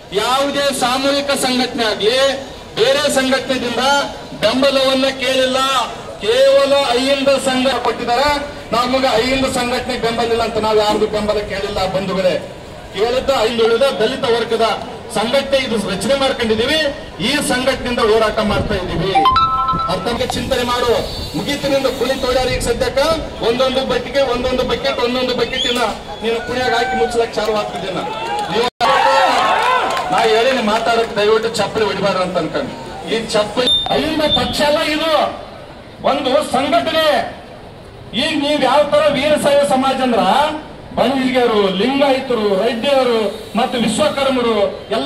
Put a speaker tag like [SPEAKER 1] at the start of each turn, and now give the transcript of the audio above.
[SPEAKER 1] ಯಾವುದೇ ಸಾಮೂಹಿಕ ಸಂಘಟನೆ ಆಗ್ಲಿ ಬೇರೆ ಸಂಘಟನೆದಿಂದ ಬೆಂಬಲವನ್ನ ಕೇಳಿಲ್ಲ ಕೇವಲ ಅಹಿಂದ ಸಂಘ ಕೊಟ್ಟಿದ್ದಾರೆ ನಮಗೆ ಅಹಿಂದ ಸಂಘಟನೆ ಬೆಂಬಲ ಇಲ್ಲ ಅಂತ ನಾವು ಯಾರ್ದು ಬೆಂಬಲ ಕೇಳಿಲ್ಲ ಬಂಧುಗಳೇ ಕೇಳಿದ್ದ ಹಿಂದುಳಿದ ದಲಿತ ವರ್ಗದ ಸಂಘಟನೆ ಇದು ರಚನೆ ಮಾಡ್ಕೊಂಡಿದೀವಿ ಈ ಸಂಘಟನೆಯಿಂದ ಹೋರಾಟ ಮಾಡ್ತಾ ಇದೀವಿ ಅರ್ಥಕ್ಕೆ ಚಿಂತನೆ ಮಾಡು ಮುಗಿತಿನಿಂದ ಕುಳಿ ತೊಳ್ಯಾರ ಈಗ ಸದ್ಯಕ್ಕ ಒಂದೊಂದು ಬಕೆಟ್ಗೆ ಒಂದೊಂದು ಬಕೆಟ್ ಒಂದೊಂದು ಬಕೆಟಿನ ನೀನು ಕುಣಿಯಾಗ ಹಾಕಿ ಮುಚ್ಚಲಕ್ ಚಾಲು ಆಗ್ತಿದ್ದೀನ ನೀವು ನಾ ಹೇಳಿ ಮಾತಾಡಕ್ ದಯವಿಟ್ಟು ಚಪ್ಪಲಿ ಹೊಡಿಬಾರ್ದು ಅಂತ ಅನ್ಕೊಂಡು ಈ ಚಪ್ಪಲಿ ಅಲ್ಲಿಂದ ಪಕ್ಷ ಅಲ್ಲ ಇದು ಒಂದು ಸಂಘಟನೆ ಈಗ ನೀವ್ ಯಾವ ತರ ವೀರಶೈವ ಸಮಾಜ ಅಂದ್ರ ಬಂಜಿಗೆಯರು ಲಿಂಗಾಯತರು ರೆಡ್ಡಿಯವರು ಮತ್ತು ವಿಶ್ವಕರ್ಮರು ಎಲ್ಲ